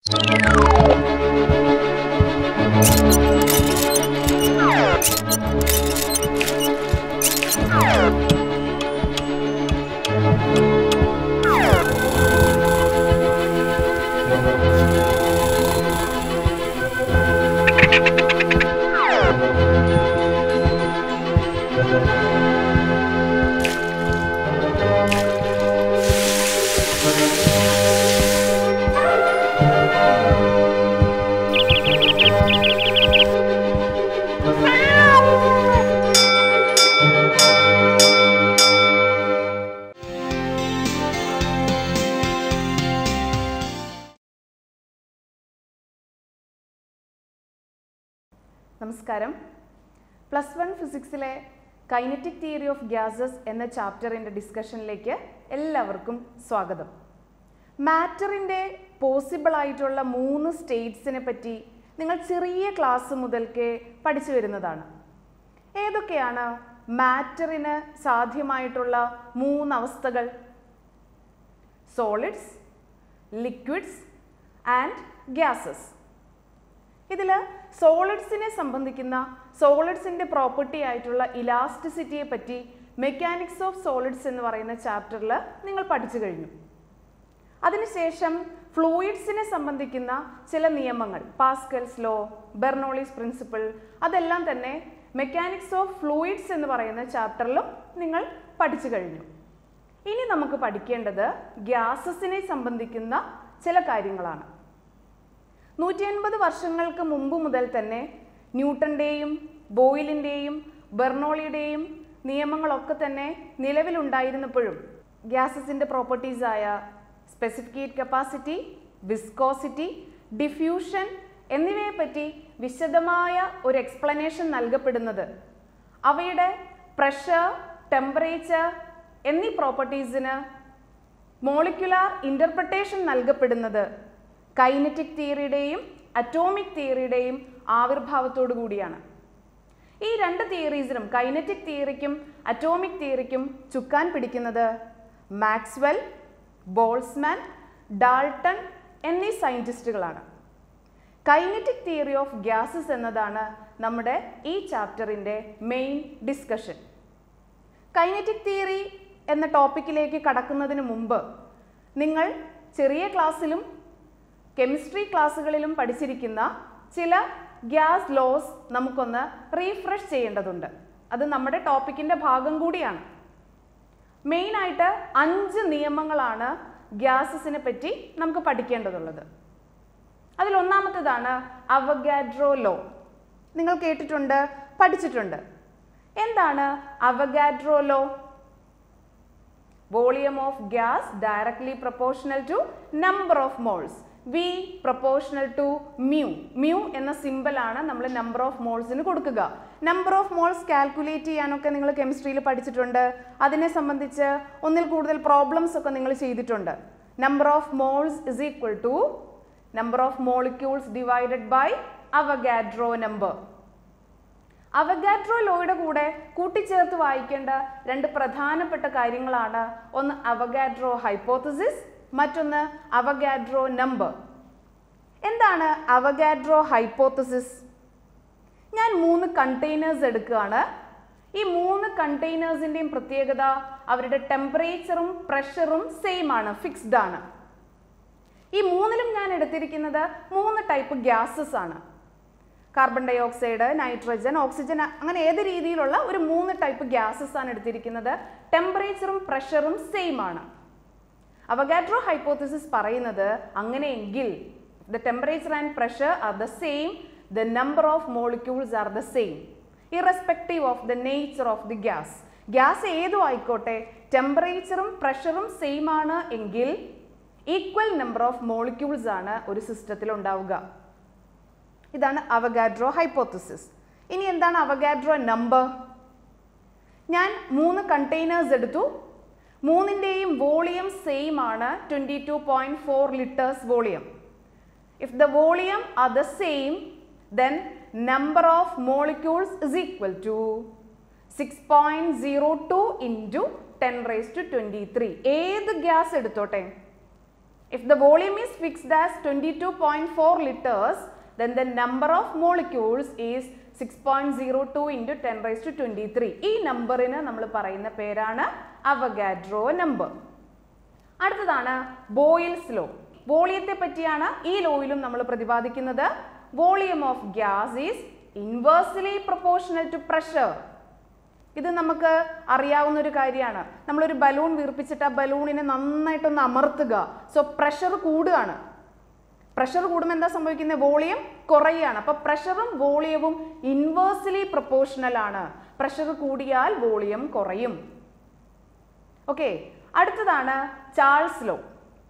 നമസ്കാരം plus one ഫിസിക്സിലെ kinetic theory of gases എന്ന ചാപ്റ്ററിൻ്റെ ഡിസ്കഷനിലേക്ക് എല്ലാവർക്കും സ്വാഗതം മാറ്ററിൻ്റെ പോസിബിൾ ആയിട്ടുള്ള മൂന്ന് സ്റ്റേറ്റ്സിനെ പറ്റി നിങ്ങൾ ചെറിയ ക്ലാസ് മുതൽക്കേ പഠിച്ചു വരുന്നതാണ് ഏതൊക്കെയാണ് മാറ്ററിന് സാധ്യമായിട്ടുള്ള മൂന്ന് അവസ്ഥകൾ സോളിഡ്സ് ലിക്വിഡ്സ് ആൻഡ് ഗ്യാസസ് ഇതിൽ സോളിഡ്സിനെ സംബന്ധിക്കുന്ന സോളിഡ്സിൻ്റെ പ്രോപ്പർട്ടി ആയിട്ടുള്ള ഇലാസ്റ്റിസിറ്റിയെ പറ്റി മെക്കാനിക്സ് ഓഫ് സോളിഡ്സ് എന്ന് പറയുന്ന ചാപ്റ്ററിൽ നിങ്ങൾ പഠിച്ചു കഴിഞ്ഞു അതിനുശേഷം ഫ്ലൂയിഡ്സിനെ സംബന്ധിക്കുന്ന ചില നിയമങ്ങൾ പാസ്കൽസ് ലോ ബെർണോളിസ് പ്രിൻസിപ്പിൾ അതെല്ലാം തന്നെ മെക്കാനിക്സ് ഓഫ് ഫ്ലൂയിഡ്സ് എന്ന് പറയുന്ന ചാപ്റ്ററിലും നിങ്ങൾ പഠിച്ചു കഴിഞ്ഞു ഇനി നമുക്ക് പഠിക്കേണ്ടത് ഗ്യാസസിനെ സംബന്ധിക്കുന്ന ചില കാര്യങ്ങളാണ് നൂറ്റി അൻപത് വർഷങ്ങൾക്ക് മുമ്പ് മുതൽ തന്നെ ന്യൂട്ടൻ്റെയും ബോയിലിൻ്റെയും ബെർണോളിയുടെയും നിയമങ്ങളൊക്കെ തന്നെ നിലവിലുണ്ടായിരുന്നപ്പോഴും ഗ്യാസസിൻ്റെ പ്രോപ്പർട്ടീസായ specific heat capacity viscosity diffusion എന്നിവയെപ്പറ്റി വിശദമായ ഒരു എക്സ്പ്ലനേഷൻ നൽകപ്പെടുന്നത് അവയുടെ പ്രഷർ ടെമ്പറേച്ചർ എന്നീ പ്രോപ്പർട്ടീസിന് മോളിക്കുലാർ ഇൻ്റർപ്രിട്ടേഷൻ നൽകപ്പെടുന്നത് കൈനറ്റിക് തിയറിയുടെയും അറ്റോമിക് തിയറിയുടെയും ആവിർഭാവത്തോടു കൂടിയാണ് ഈ രണ്ട് തിയറീസിനും കൈനറ്റിക് തിയറിക്കും അറ്റോമിക് തിയറിക്കും ചുക്കാൻ പിടിക്കുന്നത് മാക്സ്വെൽ ബോൾസ്മാൻ ഡാൾട്ടൺ എന്നീ സയൻറ്റിസ്റ്റുകളാണ് കൈനറ്റിക് തിയറി ഓഫ് ഗ്യാസസ് എന്നതാണ് നമ്മുടെ ഈ ചാപ്റ്ററിൻ്റെ മെയിൻ ഡിസ്കഷൻ കൈനറ്റിക് തിയറി എന്ന ടോപ്പിക്കിലേക്ക് കടക്കുന്നതിന് മുമ്പ് നിങ്ങൾ ചെറിയ ക്ലാസ്സിലും കെമിസ്ട്രി ക്ലാസ്സുകളിലും പഠിച്ചിരിക്കുന്ന ചില ഗ്യാസ് ലോസ് നമുക്കൊന്ന് റീഫ്രഷ് ചെയ്യേണ്ടതുണ്ട് അത് നമ്മുടെ ടോപ്പിക്കിൻ്റെ ഭാഗം കൂടിയാണ് മെയിനായിട്ട് അഞ്ച് നിയമങ്ങളാണ് ഗ്യാസസിനെ പറ്റി നമുക്ക് പഠിക്കേണ്ടതുള്ളത് അതിൽ ഒന്നാമത്തേതാണ് അവഗാഡ്രോ ലോ നിങ്ങൾ കേട്ടിട്ടുണ്ട് പഠിച്ചിട്ടുണ്ട് എന്താണ് Avogadro law volume of gas directly proportional to number of moles V proportional to mu mu എന്ന സിമ്പിളാണ് നമ്മൾ നമ്പർ ഓഫ് മോൾസിന് കൊടുക്കുക നമ്പർ ഓഫ് മോൾസ് കാൽക്കുലേറ്റ് ചെയ്യാനൊക്കെ നിങ്ങൾ കെമിസ്ട്രിയിൽ പഠിച്ചിട്ടുണ്ട് അതിനെ സംബന്ധിച്ച് ഒന്നിൽ കൂടുതൽ പ്രോബ്ലംസ് ഒക്കെ നിങ്ങൾ ചെയ്തിട്ടുണ്ട് number of moles is equal to number of molecules divided by Avogadro number Avogadro ലോയുടെ കൂടെ കൂട്ടിച്ചേർത്ത് വായിക്കേണ്ട രണ്ട് പ്രധാനപ്പെട്ട കാര്യങ്ങളാണ് ഒന്ന് അവഗാഡ്രോ ഹൈപ്പോത്തസിസ് മറ്റൊന്ന് അവഗാഡ്രോ നമ്പർ എന്താണ് അവഗാഡ്രോ ഹൈപ്പോത്തസിസ് ഞാൻ മൂന്ന് കണ്ടെയ്നേഴ്സ് എടുക്കുകയാണ് ഈ മൂന്ന് കണ്ടെയ്നേഴ്സിൻ്റെയും പ്രത്യേകത അവരുടെ ടെമ്പറേച്ചറും പ്രഷറും സെയിം ആണ് ഫിക്സ്ഡ് ആണ് ഈ മൂന്നിലും ഞാൻ എടുത്തിരിക്കുന്നത് മൂന്ന് ടൈപ്പ് ഗ്യാസസ് ആണ് carbon dioxide nitrogen oxygen അങ്ങനെ ഏത് രീതിയിലുള്ള ഒരു മൂന്ന് ടൈപ്പ് ഗ്യാസസ് ആണ് എടുത്തിരിക്കുന്നത് ടെമ്പറേച്ചറും പ്രഷറും സെയിം ആണ് അവഗാഡ്രോ ഹൈപ്പോത്തിസിസ് പറയുന്നത് അങ്ങനെയെങ്കിൽ the temperature and pressure are the same the number of molecules are the same irrespective of the nature of the gas gas ഏതും ആയിക്കോട്ടെ ടെമ്പറേച്ചറും പ്രഷറും സെയിം ആണ് എങ്കിൽ ഈക്വൽ നമ്പർ ഓഫ് മോളിക്യൂൾസ് ആണ് ഒരു സിസ്റ്റത്തിൽ ഉണ്ടാവുക ഇതാണ് അവഗാഡ്രോ ഹൈപ്പോത്തിസിസ് ഇനി എന്താണ് അവഗാഡ്രോ നമ്പർ ഞാൻ മൂന്ന് കണ്ടെയ്നേഴ്സ് എടുത്തു മൂന്നിൻ്റെയും വോളിയം സെയിം ആണ് twenty two point four litres volume if the volume are the same then number of molecules is equal to six point zero two into ten raise to twenty three ഏത് ഗ്യാസ് എടുത്തോട്ടെ If the volume is fixed as 22.4 liters, then the number of molecules is 6.02 into 10 raised to 23. ഈ നമ്പറിന് നമ്മൾ പറയുന്ന പേരാണ് Avogadro number അടുത്തതാണ് Boyle's law വോളിയത്തെ പറ്റിയാണ് ഈ ലോയിലും നമ്മൾ പ്രതിപാദിക്കുന്നത് volume of gas is inversely proportional to pressure ഇത് നമുക്ക് അറിയാവുന്ന ഒരു കാര്യമാണ് നമ്മളൊരു ബലൂൺ വീർപ്പിച്ചിട്ട് ആ ബലൂണിനെ നന്നായിട്ടൊന്ന് അമർത്തുക സോ പ്രഷർ കൂടുകയാണ് പ്രഷർ കൂടുമ്പോൾ എന്താ സംഭവിക്കുന്നത് വോളിയം കുറയുകയാണ് അപ്പൊ പ്രഷറും വോളിയവും ഇൻവേഴ്സ്ലി പ്രൊപ്പോർഷണൽ ആണ് പ്രഷർ കൂടിയാൽ വോളിയം കുറയും ഓക്കെ അടുത്തതാണ് ചാൾസ് ലോ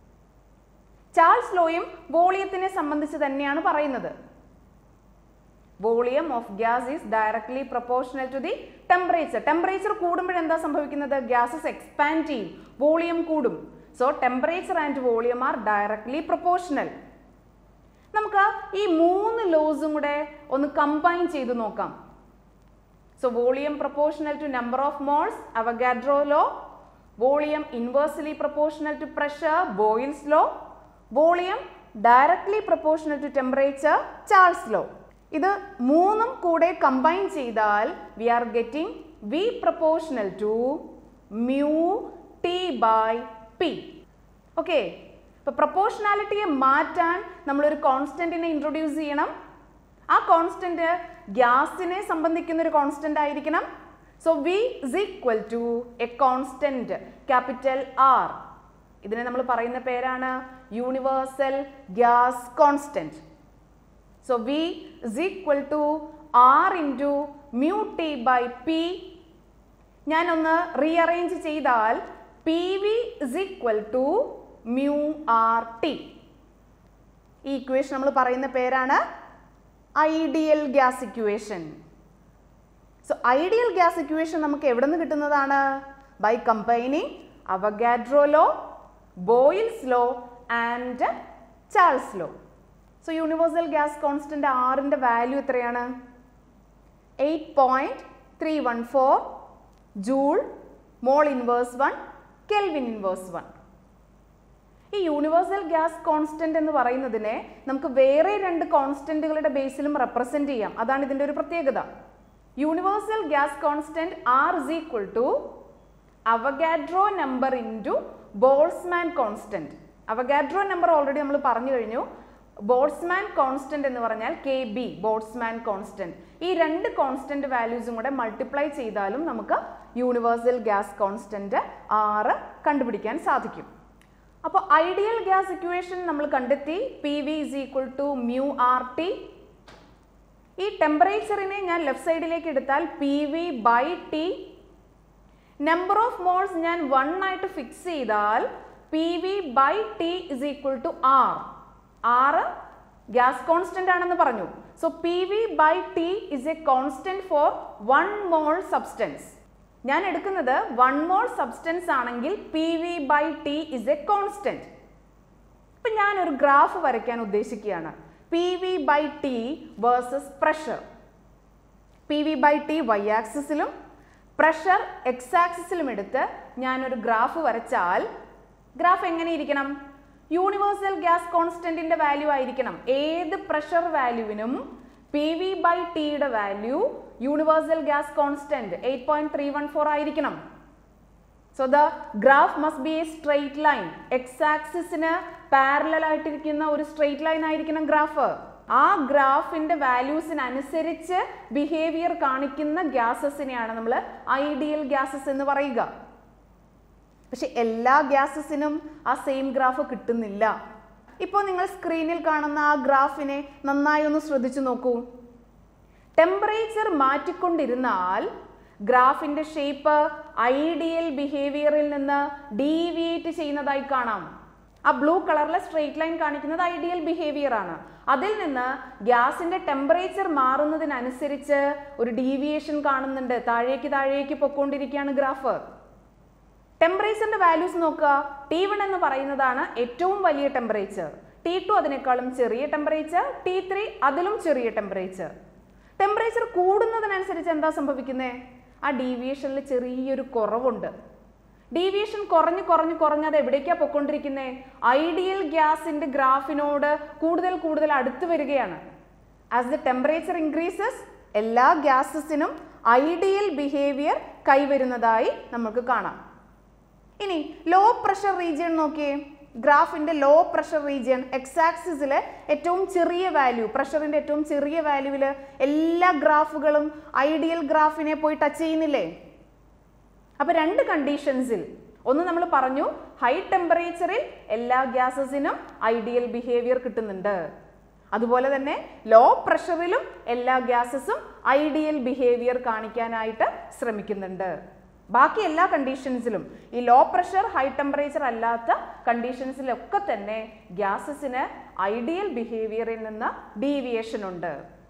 ചാൾസ് ലോയും വോളിയത്തിനെ സംബന്ധിച്ച് തന്നെയാണ് പറയുന്നത് volume of gas is directly proportional to the temperature temperature കൂടുമ്പോൾ എന്താ സംഭവിക്കുന്നത് ഗ്യാസസ് എക്സ്പാൻഡ് ചെയ്യും വോളിയം കൂടും so temperature and volume are directly proportional നമുക്ക് ഈ മൂന്ന് ലോസും കൂടെ ഒന്ന് കമ്പൈൻ ചെയ്ത് നോക്കാം so volume proportional to number of moles Avogadro law volume inversely proportional to pressure boils law volume directly proportional to temperature Charles law ഇത് മൂന്നും കൂടെ കമ്പൈൻ ചെയ്താൽ V are getting V proportional to mu T by P okay ഇപ്പൊ പ്രൊപ്പോർഷണാലിറ്റിയെ മാറ്റാൻ നമ്മളൊരു കോൺസ്റ്റന്റിനെ introduce ചെയ്യണം ആ കോൺസ്റ്റന്റ് ഗ്യാസിനെ സംബന്ധിക്കുന്ന ഒരു കോൺസ്റ്റന്റ് ആയിരിക്കണം so V is equal to a constant capital R ഇതിനെ നമ്മൾ പറയുന്ന പേരാണ് universal gas constant so V is equal to R into mu T by P ഞാനൊന്ന് റീഅറേഞ്ച് ചെയ്താൽ P V is equal to mu R T ഈ equation നമ്മൾ പറയുന്ന പേരാണ് ideal gas equation so ideal gas equation നമുക്ക് എവിടെ നിന്ന് കിട്ടുന്നതാണ് by combining Avogadro law Boyle's law and Charles law so universal gas constant ആറിൻ്റെ വാല്യൂ എത്രയാണ് eight point three one four joule mole inverse one kelvin inverse one ഈ universal gas constant എന്ന് പറയുന്നതിനെ നമുക്ക് വേറെ രണ്ട് കോൺസ്റ്റന്റുകളുടെ ബേസിലും റെപ്രസെന്റ് ചെയ്യാം അതാണ് ഇതിന്റെ ഒരു പ്രത്യേകത universal gas constant R is equal to Avogadro number into Boltzmann constant Avogadro number already നമ്മൾ പറഞ്ഞു കഴിഞ്ഞു ബോൾസ്മാൻ കോൺസ്റ്റന്റ് എന്ന് പറഞ്ഞാൽ കെ ബി ബോൾസ്മാൻ കോൺസ്റ്റന്റ് ഈ രണ്ട് കോൺസ്റ്റന്റ് വാല്യൂസും കൂടെ മൾട്ടിപ്ലൈ ചെയ്താലും നമുക്ക് യൂണിവേഴ്സൽ ഗ്യാസ് കോൺസ്റ്റന്റ് ആറ് കണ്ടുപിടിക്കാൻ സാധിക്കും അപ്പോൾ ഐഡിയൽ ഗ്യാസ് ഇക്വേഷൻ നമ്മൾ കണ്ടെത്തി P V is equal to mu R T ഈ ടെമ്പറേച്ചറിനെ ഞാൻ ലെഫ്റ്റ് സൈഡിലേക്ക് എടുത്താൽ P V by T number of moles ഞാൻ വൺ ആയിട്ട് ഫിക്സ് ചെയ്താൽ P V by T is equal to R ആറ് ഗ്യാസ് കോൺസ്റ്റന്റ് ആണെന്ന് പറഞ്ഞു so P V by T is a constant for one mole substance ഞാൻ എടുക്കുന്നത് one mole substance ആണെങ്കിൽ P V by T is a constant ഇപ്പൊ ഞാൻ ഒരു graph വരയ്ക്കാൻ ഉദ്ദേശിക്കുകയാണ് P V by T versus pressure P V by T Y ആക്സിസിലും pressure X ആക്സിസിലും എടുത്ത് ഞാനൊരു ഗ്രാഫ് വരച്ചാൽ ഗ്രാഫ് എങ്ങനെ ഇരിക്കണം യൂണിവേഴ്സൽ ഗ്യാസ് കോൺസ്റ്റന്റിന്റെ വാല്യൂ ആയിരിക്കണം ഏത് പ്രഷർ വാല്യൂവിനും പി വി ബൈ ടിയുടെ value universal gas constant eight point three one four ആയിരിക്കണം so the graph must be a straight line X ആക്സിസിന് പാരലൽ ആയിട്ടിരിക്കുന്ന ഒരു സ്ട്രെയിറ്റ് ലൈൻ ആയിരിക്കണം ഗ്രാഫ് ആ ഗ്രാഫിന്റെ വാല്യൂസിനനുസരിച്ച് ബിഹേവിയർ കാണിക്കുന്ന ഗ്യാസസിനെയാണ് നമ്മൾ ഐഡിയൽ ഗ്യാസസ് എന്ന് പറയുക പക്ഷെ എല്ലാ ഗ്യാസസിനും ആ സെയിം ഗ്രാഫ് കിട്ടുന്നില്ല ഇപ്പോൾ നിങ്ങൾ സ്ക്രീനിൽ കാണുന്ന ആ ഗ്രാഫിനെ നന്നായി ഒന്ന് ശ്രദ്ധിച്ചു നോക്കൂ ടെമ്പറേച്ചർ മാറ്റിക്കൊണ്ടിരുന്നാൽ ഗ്രാഫിന്റെ ഷേപ്പ് ഐഡിയൽ ബിഹേവിയറിൽ നിന്ന് ഡീവിയേറ്റ് ചെയ്യുന്നതായി കാണാം ആ ബ്ലൂ കളറിലെ സ്ട്രെയിറ്റ് ലൈൻ കാണിക്കുന്നത് ഐഡിയൽ ബിഹേവിയർ ആണ് അതിൽ നിന്ന് ഗ്യാസിന്റെ ടെമ്പറേച്ചർ മാറുന്നതിനനുസരിച്ച് ഒരു ഡീവിയേഷൻ കാണുന്നുണ്ട് താഴേക്ക് താഴേക്ക് പൊക്കോണ്ടിരിക്കുകയാണ് ഗ്രാഫ് ടെമ്പറേച്ചറിന്റെ വാല്യൂസ് നോക്കുക ടി വൺ എന്ന് പറയുന്നതാണ് ഏറ്റവും വലിയ ടെമ്പറേച്ചർ ടി ടു അതിനേക്കാളും ചെറിയ ടെമ്പറേച്ചർ ടി ത്രീ അതിലും ചെറിയ ടെമ്പറേച്ചർ ടെമ്പറേച്ചർ കൂടുന്നതിനനുസരിച്ച് എന്താ സംഭവിക്കുന്നത് ആ ഡീവിയേഷനിൽ ചെറിയൊരു കുറവുണ്ട് ഡീവിയേഷൻ കുറഞ്ഞ് കുറഞ്ഞ് കുറഞ്ഞ് അത് എവിടേക്കാ പൊയ്ക്കൊണ്ടിരിക്കുന്നത് ഐഡിയൽ ഗ്യാസിന്റെ ഗ്രാഫിനോട് കൂടുതൽ കൂടുതൽ അടുത്ത് വരികയാണ് ആസ് ദ ടെമ്പറേച്ചർ ഇൻക്രീസസ് എല്ലാ ഗ്യാസസിനും ഐഡിയൽ ബിഹേവിയർ കൈവരുന്നതായി നമുക്ക് കാണാം ഇനി ലോ പ്രഷർ റീജിയൻ നോക്കിയേ ഗ്രാഫിന്റെ ലോ പ്രഷർ റീജിയൻ എക്സ് ആക്സിസിലെ ഏറ്റവും ചെറിയ വാല്യൂ പ്രഷറിന്റെ ഏറ്റവും ചെറിയ വാല്യൂവിൽ എല്ലാ ഗ്രാഫുകളും ഐഡിയൽ ഗ്രാഫിനെ പോയി ടച്ച് ചെയ്യുന്നില്ലേ അപ്പൊ രണ്ട് കണ്ടീഷൻസിൽ ഒന്ന് നമ്മൾ പറഞ്ഞു ഹൈ ടെമ്പറേച്ചറിൽ എല്ലാ ഗ്യാസസിനും ഐഡിയൽ ബിഹേവിയർ കിട്ടുന്നുണ്ട് അതുപോലെ തന്നെ ലോ പ്രഷറിലും എല്ലാ ഗ്യാസസും ഐഡിയൽ ബിഹേവിയർ കാണിക്കാനായിട്ട് ശ്രമിക്കുന്നുണ്ട് ബാക്കി എല്ലാ കണ്ടീഷൻസിലും ഈ ലോ പ്രഷർ ഹൈ ടെമ്പറേച്ചർ അല്ലാത്ത കണ്ടീഷൻസിലൊക്കെ തന്നെ ഗ്യാസസിന് ഐഡിയൽ ബിഹേവിയറിൽ നിന്ന് ഡീവിയേഷൻ ഉണ്ട്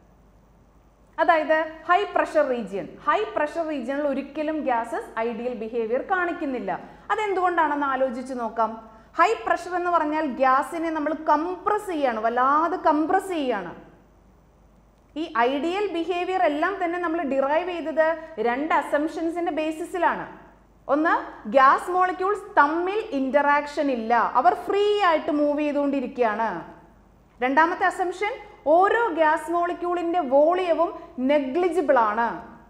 അതായത് high pressure region high pressure റീജിയനിൽ ഒരിക്കലും ഗ്യാസസ് ഐഡിയൽ ബിഹേവിയർ കാണിക്കുന്നില്ല അതെന്തുകൊണ്ടാണെന്ന് ആലോചിച്ച് നോക്കാം ഹൈ പ്രഷർ എന്ന് പറഞ്ഞാൽ ഗ്യാസിനെ നമ്മൾ കംപ്രസ് ചെയ്യാണ് വല്ലാതെ കംപ്രസ് ചെയ്യാണ് ഈ ഐഡിയൽ ബിഹേവിയർ എല്ലാം തന്നെ നമ്മൾ ഡിറൈവ് ചെയ്തത് രണ്ട് അസംഷൻസിന്റെ ബേസിസിലാണ് ഒന്ന് ഗ്യാസ് മോളിക്യൂൾസ് തമ്മിൽ ഇന്ററാക്ഷൻ ഇല്ല അവർ ഫ്രീ ആയിട്ട് മൂവ് ചെയ്തുകൊണ്ടിരിക്കുകയാണ് രണ്ടാമത്തെ അസംഷൻ ഓരോ ഗ്യാസ് മോളിക്യൂളിന്റെ വോളിയവും നെഗ്ലിജിബിൾ ആണ്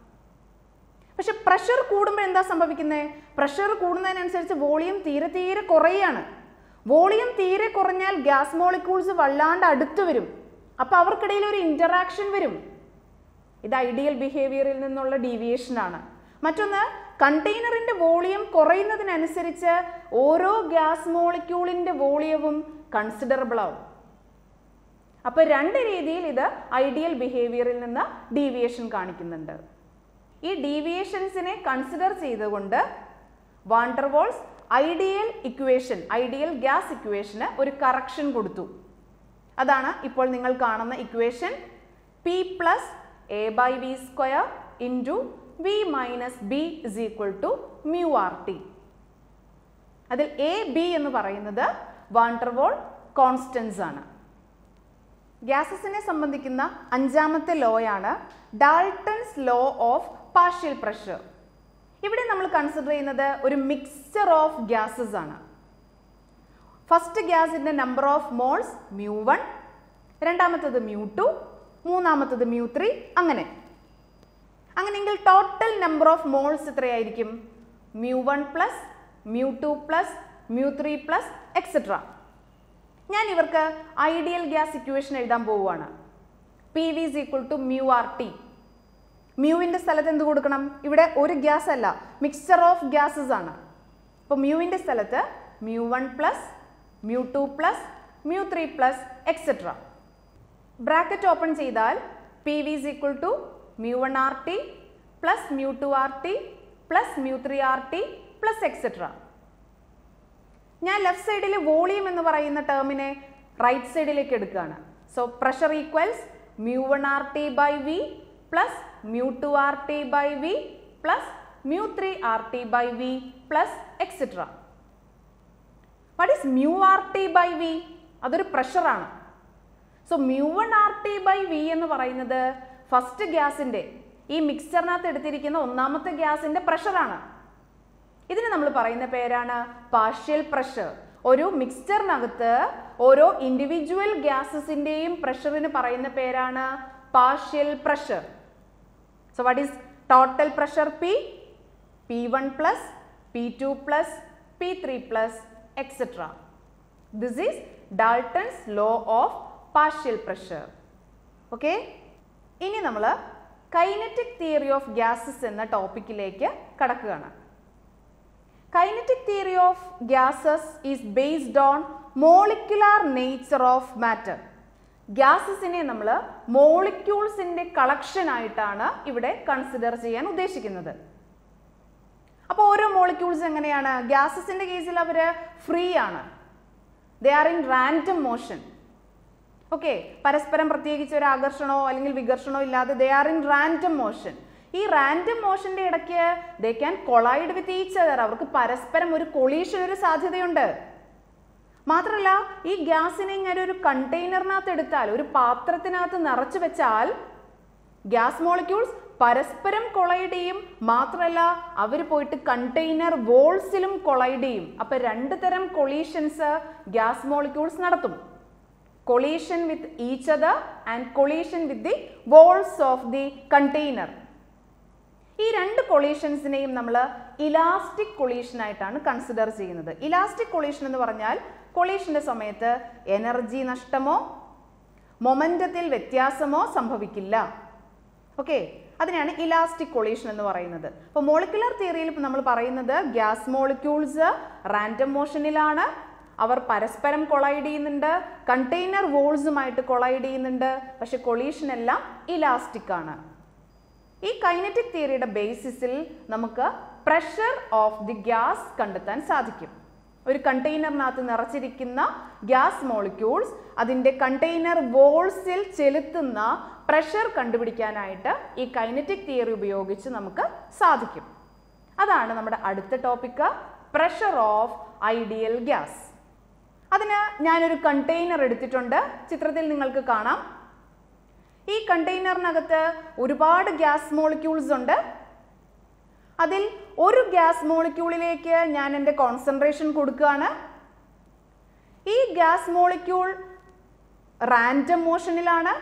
പക്ഷെ പ്രഷർ കൂടുമ്പോൾ എന്താ സംഭവിക്കുന്നത് പ്രഷർ കൂടുന്നതിനനുസരിച്ച് വോളിയം തീരെ തീരെ കുറയാണ് വോളിയം തീരെ കുറഞ്ഞാൽ ഗ്യാസ് മോളിക്യൂൾസ് വല്ലാണ്ട് അടുത്ത് വരും അപ്പൊ അവർക്കിടയിൽ ഒരു ഇന്ററാക്ഷൻ വരും ഇത് ഐഡിയൽ ബിഹേവിയറിൽ നിന്നുള്ള ഡീവിയേഷൻ ആണ് മറ്റൊന്ന് കണ്ടെയ്നറിന്റെ വോളിയം കുറയുന്നതിനനുസരിച്ച് ഓരോ ഗ്യാസ് മോളിക്യൂളിന്റെ വോളിയവും കൺസിഡറബിൾ ആവും അപ്പൊ രണ്ട് രീതിയിൽ ഇത് ഐഡിയൽ ബിഹേവിയറിൽ നിന്ന് ഡീവിയേഷൻ കാണിക്കുന്നുണ്ട് ഈ ഡീവിയേഷൻസിനെ കൺസിഡർ ചെയ്തുകൊണ്ട് Van der Waals ideal equation ideal gas ഇക്വേഷന് ഒരു കറക്ഷൻ കൊടുത്തു അതാണ് ഇപ്പോൾ നിങ്ങൾ കാണുന്ന equation P plus A by V square into V minus B is equal to mu R T അതിൽ എ ബി എന്ന് പറയുന്നത് വാണ്ടർവോൾ കോൺസ്റ്റൻസ് ആണ് ഗ്യാസസിനെ സംബന്ധിക്കുന്ന അഞ്ചാമത്തെ ലോയാണ് Dalton's law of partial pressure ഇവിടെ നമ്മൾ കൺസിഡർ ചെയ്യുന്നത് ഒരു മിക്സ്ചർ ഓഫ് ഗ്യാസസ് ആണ് ഫസ്റ്റ് ഗ്യാസിന്റെ number of moles mu one രണ്ടാമത്തത് മ്യൂ ടു മൂന്നാമത്തത് മ്യൂ ത്രീ അങ്ങനെ അങ്ങനെയെങ്കിൽ ടോട്ടൽ നമ്പർ ഓഫ് മോൾസ് എത്രയായിരിക്കും mu one plus mu two plus mu three plus etcetera ഞാൻ ഇവർക്ക് ഐഡിയൽ ഗ്യാസ് ഇക്വേഷൻ എഴുതാൻ പോവുകയാണ് P V is equal to mu R T മ്യൂവിന്റെ സ്ഥലത്ത് എന്ത് കൊടുക്കണം ഇവിടെ ഒരു ഗ്യാസ് അല്ല മിക്സ്ചർ ഓഫ് ഗ്യാസസ് ആണ് അപ്പോൾ മ്യൂവിന്റെ സ്ഥലത്ത് mu one plus mu two plus mu three plus etcetera bracket open ചെയ്താൽ P V is equal to mu one R T plus mu two R T plus mu three R T plus etcetera ഞാൻ left സൈഡിൽ volume എന്ന് പറയുന്ന ടേമിനെ right സൈഡിലേക്ക് എടുക്കുകയാണ് so pressure equals mu one R T by V plus mu two R T by V plus mu three R T by V plus etcetera what is mu R T by V അതൊരു പ്രഷറാണ് so mu one R T by V എന്ന് പറയുന്നത് first ഗ്യാസിന്റെ ഈ മിക്സ്ചറിനകത്ത് എടുത്തിരിക്കുന്ന ഒന്നാമത്തെ ഗ്യാസിന്റെ പ്രഷറാണ് ഇതിന് നമ്മൾ പറയുന്ന പേരാണ് പാർഷ്യൽ പ്രഷർ ഒരു മിക്സ്ചറിനകത്ത് ഓരോ ഇൻഡിവിജ്വൽ ഗ്യാസസിന്റെയും പ്രഷറിന് പറയുന്ന പേരാണ് partial pressure so what is total pressure P P one plus P two plus P three plus etcetera this is Dalton's law of partial pressure okay ഇനി നമ്മൾ കൈനറ്റിക് തിയറി ഓഫ് ഗ്യാസസ് എന്ന ടോപ്പിക്കിലേക്ക് കടക്കുകയാണ് kinetic theory of gases is based on molecular nature of matter ഗ്യാസസിനെ നമ്മൾ മോളിക്യൂൾസിന്റെ collection ആയിട്ടാണ് ഇവിടെ കൺസിഡർ ചെയ്യാൻ ഉദ്ദേശിക്കുന്നത് അപ്പോൾ ഓരോ മോളിക്യൂൾസ് എങ്ങനെയാണ് ഗ്യാസസിന്റെ കേസിൽ അവർ ഫ്രീ ആണ് they are in random motion okay പരസ്പരം പ്രത്യേകിച്ച് ഒരു ആകർഷണോ അല്ലെങ്കിൽ വികർഷണോ ഇല്ലാതെ they are in random motion ഈ റാൻഡം മോഷന്റെ ഇടയ്ക്ക് they can collide with each other അവർക്ക് പരസ്പരം ഒരു കൊളീഷൻ ഒരു സാധ്യതയുണ്ട് മാത്രമല്ല ഈ ഗ്യാസിനെ ഞാൻ ഒരു കണ്ടെയ്നറിനകത്ത് എടുത്താൽ ഒരു പാത്രത്തിനകത്ത് നിറച്ചു വെച്ചാൽ ഗ്യാസ് മോളിക്യൂൾസ് പരസ്പരം കൊളൈഡ് ചെയ്യും മാത്രമല്ല അവർ പോയിട്ട് കണ്ടെയ്നർ വോൾസിലും കൊളൈഡ് ചെയ്യും അപ്പൊ രണ്ട് തരം കൊളീഷൻസ് ഗ്യാസ് മോളിക്യൂൾസ് നടത്തും collision with each other and collision with the walls of the container ഈ രണ്ട് കൊളീഷൻസിനെയും നമ്മൾ ഇലാസ്റ്റിക് കൊളീഷൻ ആയിട്ടാണ് കൺസിഡർ ചെയ്യുന്നത് ഇലാസ്റ്റിക് കൊളീഷൻ എന്ന് പറഞ്ഞാൽ കൊളീഷന്റെ സമയത്ത് എനർജി നഷ്ടമോ മൊമെന്റത്തിൽ വ്യത്യാസമോ സംഭവിക്കില്ല ഓക്കെ അതിനെയാണ് ഇലാസ്റ്റിക് കൊളീഷൻ എന്ന് പറയുന്നത് അപ്പോൾ മോളിക്കുലർ തിയറിയിൽ ഇപ്പോൾ നമ്മൾ പറയുന്നത് ഗ്യാസ് മോളിക്യൂൾസ് റാൻഡം മോഷനിലാണ് അവർ പരസ്പരം കൊളൈഡ് ചെയ്യുന്നുണ്ട് കണ്ടെയ്നർ വോൾസുമായിട്ട് കൊളൈഡ് ചെയ്യുന്നുണ്ട് പക്ഷെ കൊളീഷൻ എല്ലാം ഇലാസ്റ്റിക് ആണ് ഈ കൈനറ്റിക് തിയറിയുടെ ബേസിസിൽ നമുക്ക് പ്രഷർ ഓഫ് ദി ഗ്യാസ് കണ്ടെത്താൻ സാധിക്കും ഒരു കണ്ടെയ്നറിനകത്ത് നിറച്ചിരിക്കുന്ന ഗ്യാസ് മോളിക്യൂൾസ് അതിൻ്റെ കണ്ടെയ്നർ വോൾസിൽ ചെലുത്തുന്ന പ്രഷർ കണ്ടുപിടിക്കാനായിട്ട് ഈ കൈനറ്റിക് തിയറി ഉപയോഗിച്ച് നമുക്ക് സാധിക്കും അതാണ് നമ്മുടെ അടുത്ത topic pressure of ideal gas അതിന് ഞാനൊരു കണ്ടെയ്നർ എടുത്തിട്ടുണ്ട് ചിത്രത്തിൽ നിങ്ങൾക്ക് കാണാം ഈ കണ്ടെയ്നറിനകത്ത് ഒരുപാട് ഗ്യാസ് മോളിക്യൂൾസ് ഉണ്ട് അതിൽ ഒരു ഗ്യാസ് മോളിക്യൂളിലേക്ക് ഞാൻ എൻ്റെ കോൺസെൻട്രേഷൻ കൊടുക്കുകയാണ് ഈ ഗ്യാസ് മോളിക്യൂൾ റാൻഡം മോഷനിലാണ്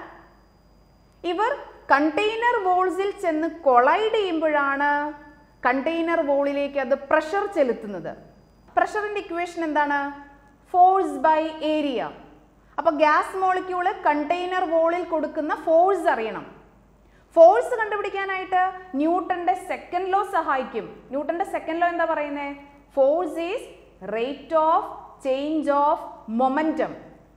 ഇവർ കണ്ടെയ്നർ വോൾസിൽ ചെന്ന് കൊളൈഡ് ചെയ്യുമ്പോഴാണ് കണ്ടെയ്നർ വോളിലേക്ക് അത് പ്രഷർ ചെലുത്തുന്നത് പ്രഷറിന്റെ ഇക്വേഷൻ എന്താണ് ഫോഴ്സ് ബൈ ഏരിയ അപ്പൊ ഗ്യാസ് മോളിക്യൂള് കണ്ടെയ്നർ വോളിൽ കൊടുക്കുന്ന ഫോഴ്സ് അറിയണം ഫോഴ്സ് കണ്ടുപിടിക്കാനായിട്ട് ന്യൂട്ടന്റെ സെക്കൻഡ് ലോ സഹായിക്കും ന്യൂട്ടന്റെ സെക്കൻഡ് ലോ എന്താ പറയുന്നത് force is rate of change of momentum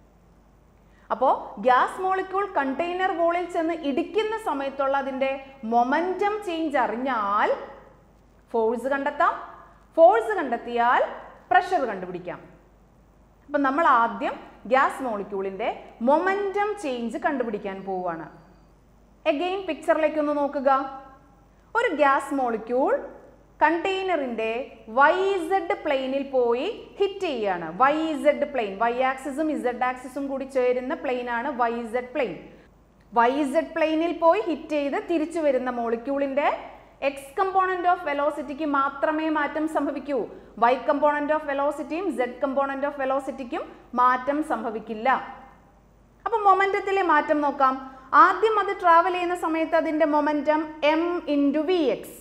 അപ്പോൾ ഗ്യാസ് മോളിക്യൂൾ കണ്ടെയ്നർ വോളിൽ ചെന്ന് ഇടിക്കുന്ന സമയത്തുള്ള അതിൻ്റെ മൊമെന്റം ചേഞ്ച് അറിഞ്ഞാൽ ഫോഴ്സ് കണ്ടെത്താം ഫോഴ്സ് കണ്ടെത്തിയാൽ പ്രഷർ കണ്ടുപിടിക്കാം അപ്പം നമ്മൾ ആദ്യം ഗ്യാസ് മോളിക്യൂളിൻ്റെ മൊമെന്റം ചേഞ്ച് കണ്ടുപിടിക്കാൻ പോവുകയാണ് എഗെയിൻ പിക്ചറിലേക്ക് ഒന്ന് നോക്കുക ഒരു ഗ്യാസ് മോളിക്യൂൾ കണ്ടെയ്നറിന്റെ വൈ ഇസഡ് പ്ലെയിനിൽ പോയി ഹിറ്റ് ചെയ്യാണ് വൈ ഇസഡ് പ്ലെയിൻ വൈ ആക്സിസും ഇസഡ് ആക്സിസും കൂടി ചേരുന്ന പ്ലെയിൻ ആണ് Y Z plane Y Z പ്ലെയിനിൽ പോയി ഹിറ്റ് ചെയ്ത് തിരിച്ചു വരുന്ന മോളിക്യൂളിന്റെ എക്സ് കമ്പോണന്റ് ഓഫ് വെലോസിറ്റിക്ക് മാത്രമേ മാറ്റം സംഭവിക്കൂ വൈ കമ്പോണന്റ് ഓഫ് വെലോസിറ്റിയും സെഡ് കമ്പോണന്റ് ഓഫ് വെലോസിറ്റിക്കും മാറ്റം സംഭവിക്കില്ല അപ്പൊ മൊമെന്റത്തിലെ മാറ്റം നോക്കാം ആദ്യം അത് ട്രാവൽ ചെയ്യുന്ന സമയത്ത് അതിന്റെ momentum M into V X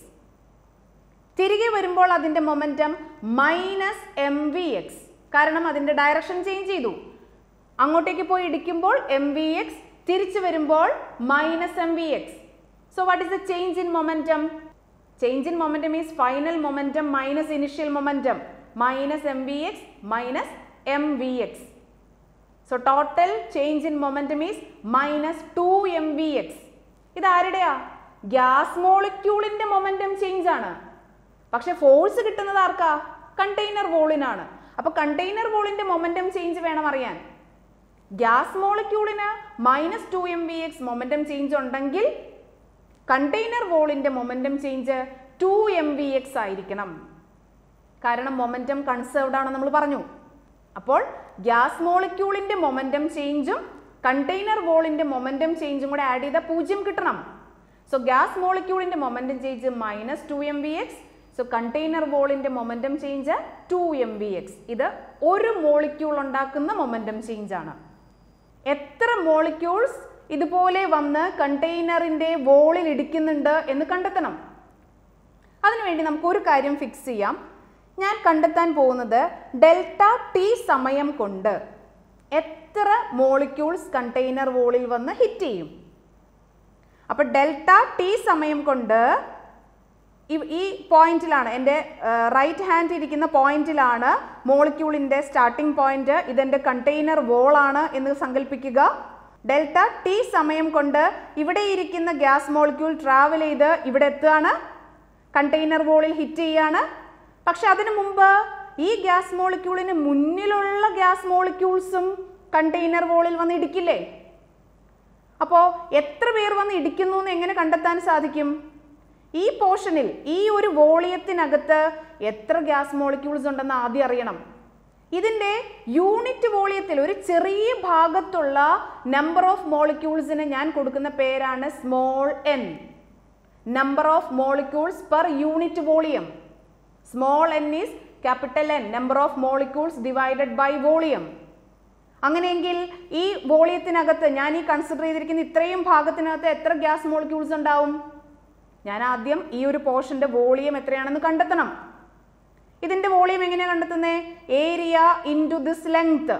തിരികെ വരുമ്പോൾ അതിന്റെ momentum minus M V X കാരണം അതിന്റെ ഡയറക്ഷൻ ചേഞ്ച് ചെയ്തു അങ്ങോട്ടേക്ക് പോയി ഇടിക്കുമ്പോൾ എം വി എക്സ് തിരിച്ചു വരുമ്പോൾ minus M V X so what is the change in momentum change in momentum is final momentum minus initial momentum minus M V X minus M V X so total change in momentum is minus two M V X ഇത് ആരുടെയാ gas മോളിക്യൂളിന്റെ momentum change ആണ് പക്ഷെ force കിട്ടുന്നത് ആർക്കാ container വോളിനാണ് അപ്പൊ container വോളിന്റെ momentum change വേണം അറിയാൻ ഗ്യാസ് മോളിക്യൂളിന് minus two M V x momentum change ഉണ്ടെങ്കിൽ കണ്ടെയ്നർ വോളിന്റെ momentum change two M V x ആയിരിക്കണം കാരണം മൊമെന്റം കൺസേർവ്ഡ് ആണെന്ന് നമ്മൾ പറഞ്ഞു അപ്പോൾ ഗ്യാസ് മോളിക്യൂളിന്റെ മൊമെന്റം ചേഞ്ചും കണ്ടെയ്നർ വോളിന്റെ മൊമെന്റം ചേഞ്ചും കൂടെ ആഡ് ചെയ്താൽ പൂജ്യം കിട്ടണം സോ ഗ്യാസ് മോളിക്യൂളിന്റെ momentum change minus two M V X so container വോളിന്റെ momentum change two M V X ഇത് ഒരു മോളിക്യൂൾ ഉണ്ടാക്കുന്ന മൊമെന്റം ചേഞ്ച് ആണ് എത്ര മോളിക്യൂൾസ് ഇതുപോലെ വന്ന് കണ്ടെയ്നറിന്റെ വോളിൽ ഇടിക്കുന്നുണ്ട് എന്ന് കണ്ടെത്തണം അതിനുവേണ്ടി നമുക്ക് ഒരു കാര്യം ഫിക്സ് ചെയ്യാം ഞാൻ കണ്ടെത്താൻ പോകുന്നത് ഡെൽറ്റ ടി സമയം കൊണ്ട് എത്ര മോളിക്യൂൾസ് കണ്ടെയ്നർ വോളിൽ വന്ന് ഹിറ്റ് ചെയ്യും അപ്പൊ ഡെൽറ്റ ടി സമയം കൊണ്ട് ഈ- ഈ പോയിന്റിലാണ് എൻ്റെ റൈറ്റ് ഹാൻഡ് ഇരിക്കുന്ന പോയിന്റിലാണ് മോളിക്യൂളിൻ്റെ സ്റ്റാർട്ടിംഗ് പോയിന്റ് ഇതെൻ്റെ കണ്ടെയ്നർ വോളാണ് എന്ന് സങ്കല്പിക്കുക ഡെൽറ്റ ടി സമയം കൊണ്ട് ഇവിടെ ഇരിക്കുന്ന ഗ്യാസ് മോളിക്യൂൾ ട്രാവൽ ചെയ്ത് ഇവിടെ എത്തുകയാണ് കണ്ടെയ്നർ വോളിൽ ഹിറ്റ് ചെയ്യാണ് പക്ഷെ അതിനു മുമ്പ് ഈ ഗ്യാസ് മോളിക്യൂളിന് മുന്നിലുള്ള ഗ്യാസ് മോളിക്യൂൾസും കണ്ടെയ്നർ വോളിൽ വന്ന് ഇടിക്കില്ലേ അപ്പോൾ എത്ര പേർ വന്ന് ഇടിക്കുന്നു എന്ന് എങ്ങനെ കണ്ടെത്താൻ സാധിക്കും ഈ പോർഷനിൽ ഈ ഒരു വോളിയത്തിനകത്ത് എത്ര ഗ്യാസ് മോളിക്യൂൾസ് ഉണ്ടെന്ന് ആദ്യം അറിയണം ഇതിന്റെ യൂണിറ്റ് വോളിയത്തിൽ ഒരു ചെറിയ ഭാഗത്തുള്ള നമ്പർ ഓഫ് മോളിക്യൂൾസിന് ഞാൻ കൊടുക്കുന്ന പേരാണ് small n number of molecules per unit volume small n is capital N number of molecules divided by volume അങ്ങനെയെങ്കിൽ ഈ വോളിയത്തിനകത്ത് ഞാൻ ഈ കൺസിഡർ ചെയ്തിരിക്കുന്ന ഇത്രയും ഭാഗത്തിനകത്ത് എത്ര ഗ്യാസ് മോളിക്യൂൾസ് ഉണ്ടാവും ഞാൻ ആദ്യം ഈ ഒരു പോർഷന്റെ വോളിയം എത്രയാണെന്ന് കണ്ടെത്തണം ഇതിന്റെ വോളിയം എങ്ങനെയാണ് കണ്ടെത്തുന്നത് area into this length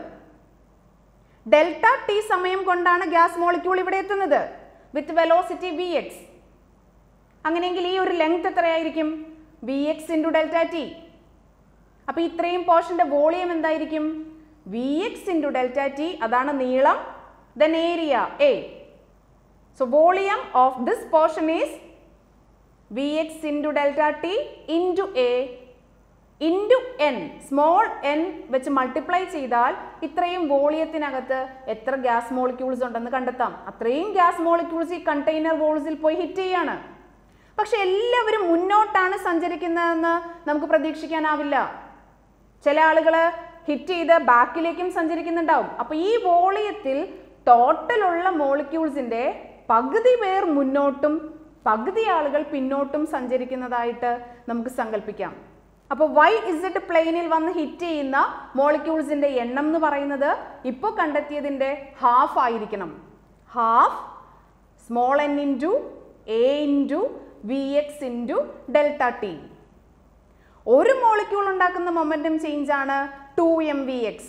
delta t സമയം കൊണ്ടാണ് ഗ്യാസ് മോളിക്യൂൾ ഇവിടെ എത്തുന്നത് വിത്ത് വെലോസിറ്റി വി എക്സ് അങ്ങനെയെങ്കിൽ ഈ ഒരു ലെങ്ത് എത്രയായിരിക്കും v x into delta t അപ്പൊ ഇത്രയും പോർഷന്റെ വോളിയം എന്തായിരിക്കും v x into delta t അതാണ് നീളം then area a so volume of this portion is v x into delta t into a into n small n വെച്ച് multiply ചെയ്താൽ ഇത്രയും വോളിയത്തിനകത്ത് എത്ര ഗ്യാസ് മോളിക്യൂൾസ് ഉണ്ടെന്ന് കണ്ടെത്താം അത്രയും ഗ്യാസ് മോളിക്യൂൾസ് ഈ കണ്ടെയ്നർ വോൾസിൽ പോയി ഹിറ്റ് ചെയ്യാണ് പക്ഷെ എല്ലാവരും മുന്നോട്ടാണ് സഞ്ചരിക്കുന്നതെന്ന് നമുക്ക് പ്രതീക്ഷിക്കാനാവില്ല ചില ആളുകൾ ഹിറ്റ് ചെയ്ത് ബാക്കിലേക്കും സഞ്ചരിക്കുന്നുണ്ടാവും അപ്പൊ ഈ വോളിയത്തിൽ ടോട്ടലുള്ള മോളിക്യൂൾസിന്റെ പകുതി പേർ മുന്നോട്ടും പകുതി ആളുകൾ പിന്നോട്ടും സഞ്ചരിക്കുന്നതായിട്ട് നമുക്ക് സങ്കല്പിക്കാം അപ്പോൾ വൈ ഇസഡ് പ്ലെയിനിൽ വന്ന് ഹിറ്റ് ചെയ്യുന്ന മോളിക്യൂൾസിന്റെ എണ്ണം എന്ന് പറയുന്നത് ഇപ്പോൾ കണ്ടെത്തിയതിന്റെ ഹാഫ് ആയിരിക്കണം half small n into a into V x into delta t ഒരു മോളിക്യൂൾ ഉണ്ടാക്കുന്ന മൊമെന്റം ചേഞ്ച് ആണ് ടു എം വി എക്സ്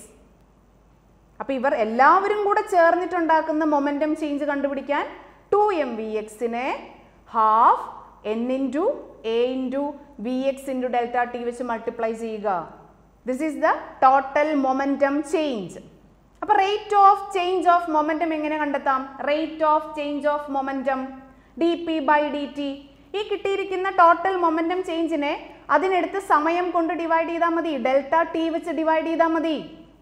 അപ്പൊ ഇവർ എല്ലാവരും കൂടെ ചേർന്നിട്ടുണ്ടാക്കുന്ന മൊമെന്റം ചേഞ്ച് കണ്ടുപിടിക്കാൻ ടു എം വി എക്സിനെ half n into a into V x into delta t വെച്ച് മൾട്ടിപ്ലൈ ചെയ്യുക this is the total momentum change അപ്പൊ rate of change of momentum എങ്ങനെ കണ്ടെത്താം rate of change of momentum d p by d t ഈ കിട്ടിയിരിക്കുന്ന total momentum ചേഞ്ചിനെ അതിനെടുത്ത് സമയം കൊണ്ട് divide ചെയ്താൽ മതി ഡെൽറ്റ ടി വെച്ച് ഡിവൈഡ് ചെയ്താൽ മതി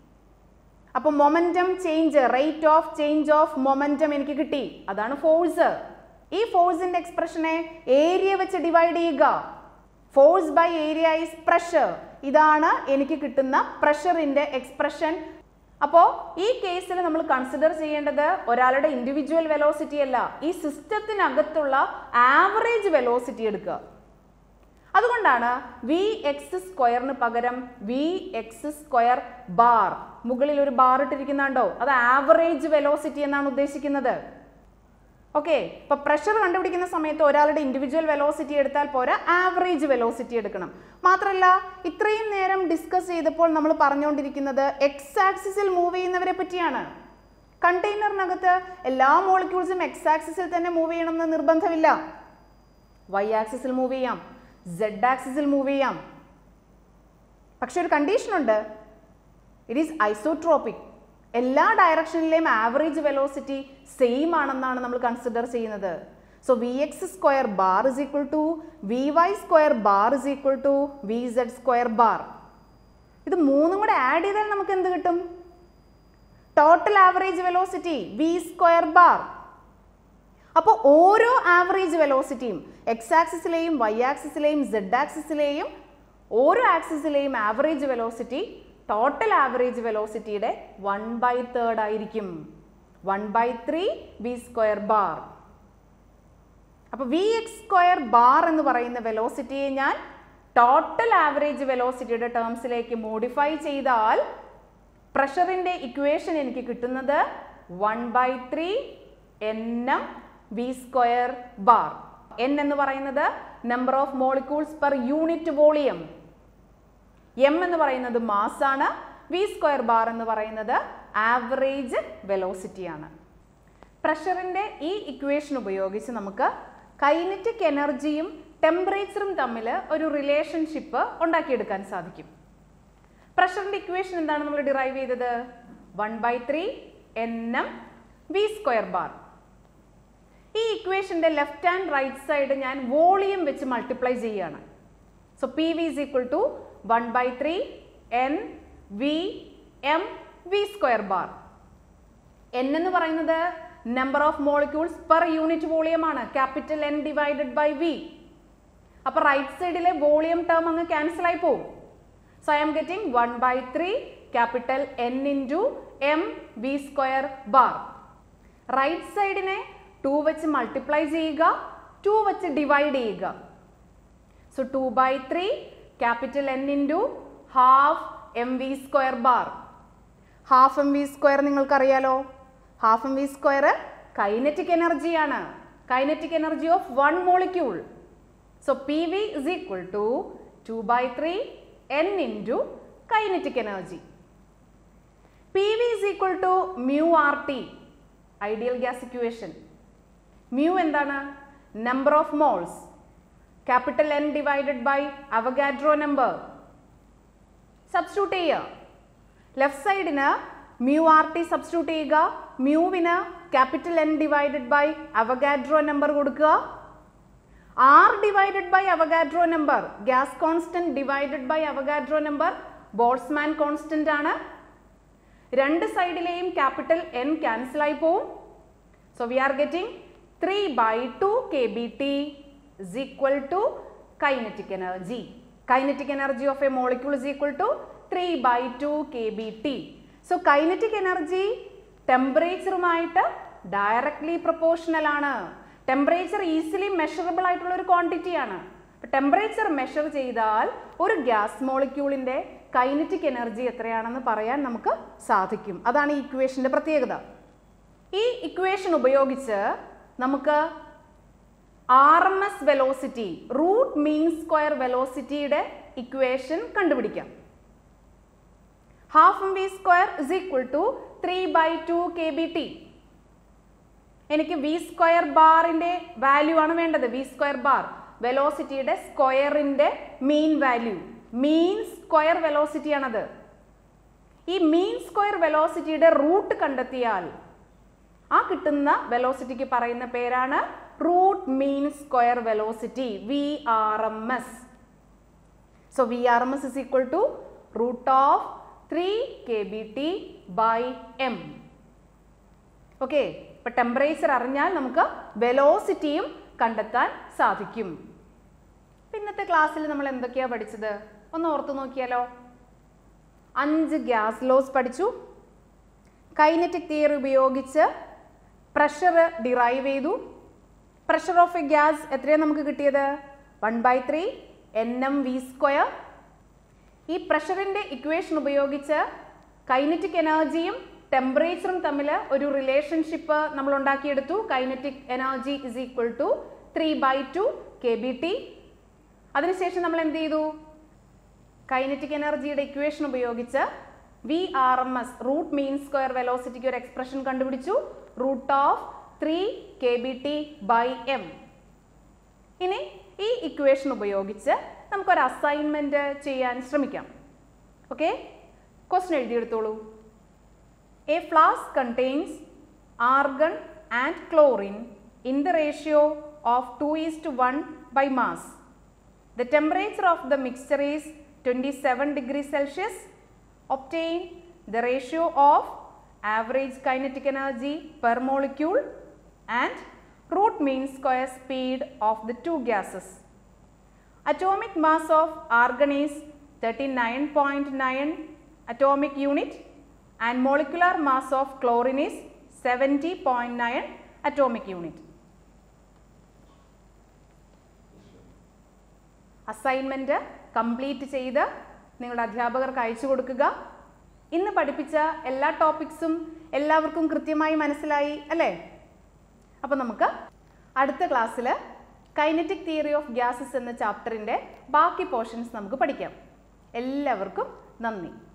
അപ്പൊ momentum change rate of change of momentum എനിക്ക് കിട്ടി അതാണ് ഫോഴ്സ് ഈ ഫോഴ്സിന്റെ എക്സ്പ്രഷനെ ഏരിയ വെച്ച് ഡിവൈഡ് ചെയ്യുക force by area is pressure ഇതാണ് എനിക്ക് കിട്ടുന്ന പ്രഷറിന്റെ എക്സ്പ്രഷൻ അപ്പോൾ ഈ കേസിൽ നമ്മൾ കൺസിഡർ ചെയ്യേണ്ടത് ഒരാളുടെ ഇൻഡിവിജ്വൽ വെലോസിറ്റി അല്ല ഈ സിസ്റ്റത്തിനകത്തുള്ള ആവറേജ് വെലോസിറ്റി എടുക്കുക അതുകൊണ്ടാണ് വി എക്സ് സ്ക്വയറിന് പകരം വി എക്സ് സ്ക്വയർ ബാർ മുകളിൽ ഒരു ബാർ ഇട്ടിരിക്കുന്നുണ്ടോ അത് ആവറേജ് വെലോസിറ്റി എന്നാണ് ഉദ്ദേശിക്കുന്നത് ഓക്കെ ഇപ്പൊ പ്രഷർ കണ്ടുപിടിക്കുന്ന സമയത്ത് ഒരാളുടെ ഇൻഡിവിജ്വൽ വെലോസിറ്റി എടുത്താൽ പോരാ ആവറേജ് വെലോസിറ്റി എടുക്കണം മാത്രമല്ല ഇത്രയും നേരം ഡിസ്കസ് ചെയ്തപ്പോൾ നമ്മൾ പറഞ്ഞുകൊണ്ടിരിക്കുന്നത് എക്സ് ആക്സിസിൽ മൂവ് ചെയ്യുന്നവരെ പറ്റിയാണ് കണ്ടെയ്നറിനകത്ത് എല്ലാ മോളിക്യൂൾസും എക്സ് ആക്സിസിൽ തന്നെ മൂവ് ചെയ്യണമെന്ന് നിർബന്ധമില്ല വൈ ആക്സിസിൽ മൂവ് ചെയ്യാം സെഡ് ആക്സിസിൽ മൂവ് ചെയ്യാം പക്ഷെ ഒരു കണ്ടീഷൻ ഉണ്ട് ഇറ്റ് ഈസ് ഐസോട്രോപിക് എല്ലാ ഡയറക്ഷനിലെയും ആവറേജ് വെലോസിറ്റി സെയിം ആണെന്നാണ് നമ്മൾ കൺസിഡർ ചെയ്യുന്നത് so v x square bar is equal to v y square bar is equal to v z square bar ഇത് മൂന്നും കൂടെ ആഡ് ചെയ്താൽ നമുക്ക് എന്ത് കിട്ടും total average velocity v square bar അപ്പോൾ ഓരോ ആവറേജ് വെലോസിറ്റിയും എക്സ് ആക്സിസിലെയും വൈ ആക്സിസിലെയും സെഡ് ആക്സിസിലെയും ഓരോ ആക്സിസിലെയും ആവറേജ് വെലോസിറ്റി ടോട്ടൽ ആവറേജ് വെലോസിറ്റിയുടെ വൺ ബൈ തേർഡ് ആയിരിക്കും one by three v square bar അപ്പോൾ വി എക്സ് സ്ക്വയർ ബാർ എന്ന് പറയുന്ന വെലോസിറ്റിയെ ഞാൻ ടോട്ടൽ ആവറേജ് വെലോസിറ്റിയുടെ ടേംസിലേക്ക് മോഡിഫൈ ചെയ്താൽ പ്രഷറിന്റെ ഇക്വേഷൻ എനിക്ക് കിട്ടുന്നത് one by three n m v square bar n എന്ന് പറയുന്നത് number of molecules per unit volume m എന്ന് പറയുന്നത് മാസ് ആണ് വി സ്ക്വയർ ബാർ എന്ന് പറയുന്നത് ആവറേജ് വെലോസിറ്റി ആണ് പ്രഷറിന്റെ ഈ ഇക്വേഷൻ ഉപയോഗിച്ച് നമുക്ക് കൈനറ്റിക് എനർജിയും ടെമ്പറേച്ചറും തമ്മിൽ ഒരു റിലേഷൻഷിപ്പ് ഉണ്ടാക്കിയെടുക്കാൻ സാധിക്കും പ്രഷറിന്റെ ഇക്വേഷൻ എന്താണ് നമ്മൾ ഡിറൈവ് ചെയ്തത് one by three n m v square bar ഈ ഇക്വേഷന്റെ ലെഫ്റ്റ് ആൻഡ് റൈറ്റ് സൈഡ് ഞാൻ വോളിയം വെച്ച് മൾട്ടിപ്ലൈ ചെയ്യുകയാണ് so P V is equal to one by three n v m v square bar n എന്ന് പറയുന്നത് number of molecules per unit volume ആണ് capital N divided by v അപ്പൊ right സൈഡിലെ volume term അങ്ങ് cancel ആയി പോകും so I'm getting one by three capital N into m v square bar right സൈഡിനെ two വെച്ച് multiply ചെയ്യുക two വെച്ച് ഡിവൈഡ് ചെയ്യുക so two by three capital N into half m v square bar half m v square നിങ്ങൾക്കറിയാലോ half m v square kinetic എനർജിയാണ് kinetic energy of one molecule so P V is equal to two by three N into kinetic energy p V is equal to mu R t ideal gas equation mu എന്താണ് number of moles capital N divided by Avogadro number substitute ചെയ്യുക left സൈഡിന് mu R t substitute ചെയ്യുക മ്യൂവിന് capital N divided by Avogadro number കൊടുക്കുക r divided by Avogadro number gas constant divided by Avogadro number Boltzmann constant ആണ് രണ്ട് സൈഡിലെയും capital N cancel ആയി പോവും so V are getting three by two k b t is equal to kinetic energy. Kinetic energy of a molecule is equal to 3 by 2 kBT. So kinetic energy ടെമ്പറേച്ചറുമായിട്ട് directly proportional ആണ് temperature easily measurable ആയിട്ടുള്ള ഒരു quantity ആണ് temperature measure ചെയ്താൽ ഒരു gas മോളിക്യൂളിന്റെ kinetic energy എത്രയാണെന്ന് പറയാൻ നമുക്ക് സാധിക്കും അതാണ് ഈ ഇക്വേഷന്റെ പ്രത്യേകത ഈ ഇക്വേഷൻ ഉപയോഗിച്ച് നമുക്ക് R M S velocity root mean square വെലോസിറ്റിയുടെ ഇക്വേഷൻ കണ്ടുപിടിക്കാം half m v square is equal to three by two k b t എനിക്ക് വി സ്ക്വയർ ബാറിന്റെ വാല്യൂ ആണ് വേണ്ടത് വി സ്ക്വയർ ബാർ വെലോസിറ്റിയുടെ സ്ക്വയറിന്റെ mean value mean square velocity ആണത് ഈ മീൻ square വെലോസിറ്റിയുടെ root കണ്ടെത്തിയാൽ ആ കിട്ടുന്ന വെലോസിറ്റിക്ക് പറയുന്ന പേരാണ് root mean square velocity v R M S so V R M S is equal to root of three k b t by m okay ഇപ്പൊ temperature അറിഞ്ഞാൽ നമുക്ക് വെലോസിറ്റിയും കണ്ടെത്താൻ സാധിക്കും ഇന്നത്തെ ക്ലാസ്സിൽ നമ്മൾ എന്തൊക്കെയാ പഠിച്ചത് ഒന്ന് ഓർത്തു നോക്കിയാലോ അഞ്ച് ഗ്യാസ് ലോസ് പഠിച്ചു കൈനറ്റിക് തിയറി ഉപയോഗിച്ച് പ്രഷർ ഡിറൈവ് ചെയ്തു പ്രഷർ ഓഫ് എ ഗ്യാസ് എത്രയാണ് നമുക്ക് കിട്ടിയത് one by three n m v square ഈ പ്രഷറിന്റെ ഇക്വേഷൻ ഉപയോഗിച്ച് കൈനറ്റിക് എനർജിയും ടെമ്പറേച്ചറും തമ്മിൽ ഒരു റിലേഷൻഷിപ്പ് നമ്മൾ ഉണ്ടാക്കിയെടുത്തു kinetic energy is equal to three by two k b t അതിനുശേഷം നമ്മൾ എന്ത് ചെയ്തു കൈനറ്റിക് എനർജിയുടെ ഇക്വേഷൻ ഉപയോഗിച്ച് v R M S root mean square വെലോസിറ്റിക്ക് ഒരു എക്സ്പ്രഷൻ കണ്ടുപിടിച്ചു root of three k b t by m ഇനി ഈ ഇക്വേഷൻ ഉപയോഗിച്ച് നമുക്കൊരു അസൈൻമെന്റ് ചെയ്യാൻ ശ്രമിക്കാം ഓക്കെ ക്വസ്റ്റൻ എഴുതിയെടുത്തോളൂ a flask contains argon and chlorine in the ratio of two is to one by mass The temperature of the mixture is 27 degrees Celsius. Obtain the ratio of average kinetic energy per molecule and root mean square speed of the two gases. Atomic mass of argon is 39.9 atomic unit and molecular mass of chlorine is 70.9 atomic unit. Assignment complete ചെയ്ത് നിങ്ങളുടെ അധ്യാപകർക്ക് അയച്ചു കൊടുക്കുക ഇന്ന് പഠിപ്പിച്ച എല്ലാ ടോപ്പിക്സും എല്ലാവർക്കും കൃത്യമായി മനസ്സിലായി അല്ലേ അപ്പോൾ നമുക്ക് അടുത്ത ക്ലാസ്സിൽ കൈനറ്റിക് തിയറി ഓഫ് ഗ്യാസസ് എന്ന ചാപ്റ്ററിൻ്റെ ബാക്കി പോർഷൻസ് നമുക്ക് പഠിക്കാം എല്ലാവർക്കും നന്ദി